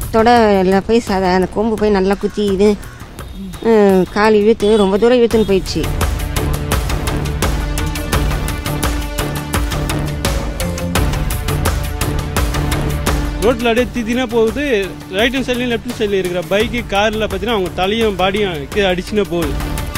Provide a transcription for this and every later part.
தொடல போய் சத அந்த கொம்பு போய் நல்லா குத்தி இது அஹ், கால் இழுத்து ரொம்ப தூரம் இழுத்துன்னு போயிடுச்சு ரோட்டில் அப்படியே திதினா போகுது ரைட் ஹேண்ட் சைட்லையும் லெஃப்ட் ஹேண்ட் சைடில் இருக்கிற பைக்கு காரில் பார்த்தீங்கன்னா அவங்க தலையும் பாடியும் கீழே அடிச்சுனே போகுது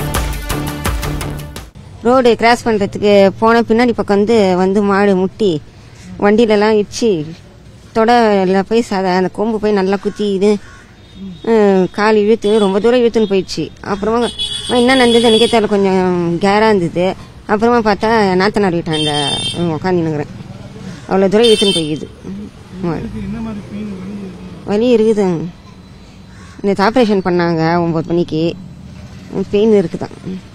ரோடு கிராஸ் பண்ணுறதுக்கு போன பின்னாடி பக்கம் வந்து வந்து மாடு முட்டி வண்டியிலலாம் இடிச்சு தொடல போய் சத அந்த கொம்பு போய் நல்லா குத்தி இது அஹ், கால் இழுத்து ரொம்ப தூரம் இழுத்துன்னு போயிடுச்சு அப்புறமா அஹ், என்ன நடந்தது எனக்கே தெரியல கொஞ்சம் கேராக இருந்தது அப்புறமா பார்த்தா நாத்தனார் வீட்டாண்ட உட்காந்துனுக்குறேன் அவ்வளோ தூரம் இழுத்துன்னு போயிடுது மாடு. வலி இருக்குது நேற்று ஆப்ரேஷன் பண்ணாங்க ஒம்பது மணிக்கு பெயின் இருக்குதான்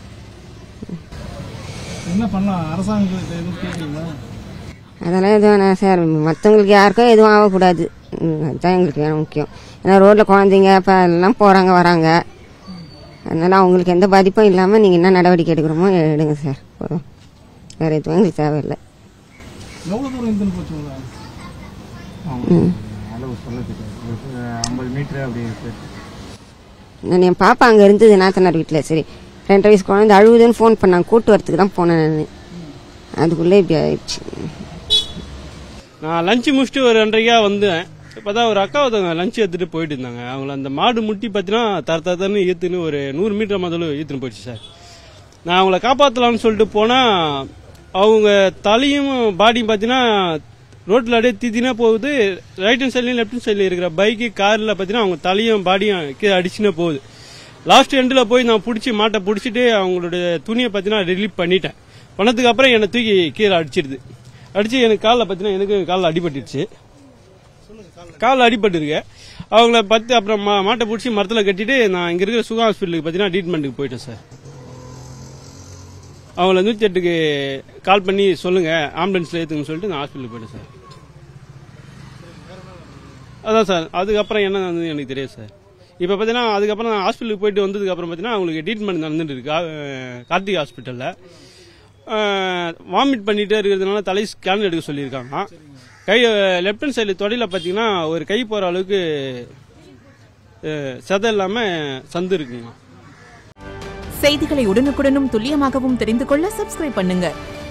என்ன பண்ணலாம் அரசாங்கத்தை எதுவும் கேட்குறீங்களா அதெல்லாம் எதுவும் வேணாம் சார் மற்றவங்களுக்கு யாருக்கும் எதுவும் ஆகக்கூடாது ம், அதுதான் எங்களுக்கு வேணும் முக்கியம் ஏன்னா ரோட்டில் குழந்தைங்க இப்போ எல்லாம் போகிறாங்க வராங்க அதனால அவங்களுக்கு எந்த பாதிப்பும் இல்லாமல் நீங்கள் என்ன நடவடிக்கை எடுக்கிறோமோ எடுங்க சார் போதும் வேறு எதுவும் எங்களுக்கு தேவையில்லை எவ்வளோ தூரம் இருந்துன்னு போச்சு உங்களா அளவு சொல்ல தெரியாது ஐம்பது மீட்ரு அப்படி இருக்கு நான் என் பாப்பா அங்கே இருந்தது நாத்தனார் வீட்டில் சரி ரெண்டரை வயசு குழந்தை அழுவுதுன்னு ஃபோன் பண்ணாங்க கூட்டு வரத்துக்கு தான் போனேன் நான் அதுக்குள்ளே இப்படி ஆயிடுச்சு நான் லஞ்சு முடிச்சுட்டு ஒரு ரெண்டரைக்கா வந்தேன் இப்போதான் ஒரு அக்கா ஒருத்தவங்க லஞ்ச் எடுத்துட்டு போயிட்டு இருந்தாங்க அவங்கள அந்த மாடு முட்டி பார்த்தீங்கன்னா தர தரன்னு ஈத்துன்னு ஒரு நூறு மீட்டர் முதல்ல ஈத்துன்னு போயிடுச்சு சார் நான் அவங்கள காப்பாற்றலாம்னு சொல்லிட்டு போனால் அவங்க தலையும் பாடியும் பார்த்தீங்கன்னா ரோட்டில் அப்படியே திதினா போகுது ரைட் ஹேண்ட் சைட்லையும் லெஃப்ட் ஹேண்ட் சைடில் இருக்கிற பைக்கு காரில் பார்த்தீங்கன்னா அவங்க தலையும் பாடியும் கீழே அடிச்சுனே போகுது லாஸ்ட் எண்டில் போய் நான் பிடிச்சி மாட்டை பிடிச்சிட்டு அவங்களோட துணியை பார்த்தீங்கன்னா ரிலீவ் பண்ணிட்டேன் பண்ணதுக்கு அப்புறம் என்னை தூக்கி கீழே அடிச்சிடுது அடிச்சு எனக்கு காலில் பார்த்தீங்கன்னா எனக்கு காலில் அடிபட்டுருச்சு காலில் அடிபட்டுருக்கு அவங்கள பத்து அப்புறம் மா மாட்டை பிடிச்சி மரத்தில் கட்டிட்டு நான் இங்கே இருக்கிற சுகா ஹாஸ்பிட்டலுக்கு பார்த்தீங்கன்னா ட்ரீட்மெண்ட்டுக்கு போயிட்டேன் சார் அவங்கள நூற்றி எட்டுக்கு கால் பண்ணி சொல்லுங்க ஆம்புலன்ஸில் ஏற்றுங்கன்னு சொல்லிட்டு நான் ஹாஸ்பிட்டலுக்கு போயிட்டேன் சார் அதான் சார் அதுக்கப்புறம் என்ன நடந்தது எனக்கு தெரியாது சார் இப்போ பார்த்தீங்கன்னா அதுக்கப்புறம் நான் ஹாஸ்பிட்டலுக்கு போயிட்டு வந்ததுக்கு அப்புறம் பார்த்தீங்கன்னா அவங்களுக்கு ட்ரீட்மெண்ட் நடந்துட்டு இருக்கு கா- கார்த்திக் ஹாஸ்பிட்டலில் வாமிட் பண்ணிட்டே இருக்கிறதுனால தலை ஸ்கேன் எடுக்க சொல்லியிருக்காங்க கை லெஃப்ட் ஹேண்ட் சைடு தொடையில் பார்த்தீங்கன்னா ஒரு கை போகிற அளவுக்கு அஹ், சதை இல்லாமல் சந்து இருக்குங்க செய்திகளை உடனுக்குடனும் துல்லியமாகவும் தெரிந்து கொள்ள சப்ஸ்கிரைப் பண்ணுங்க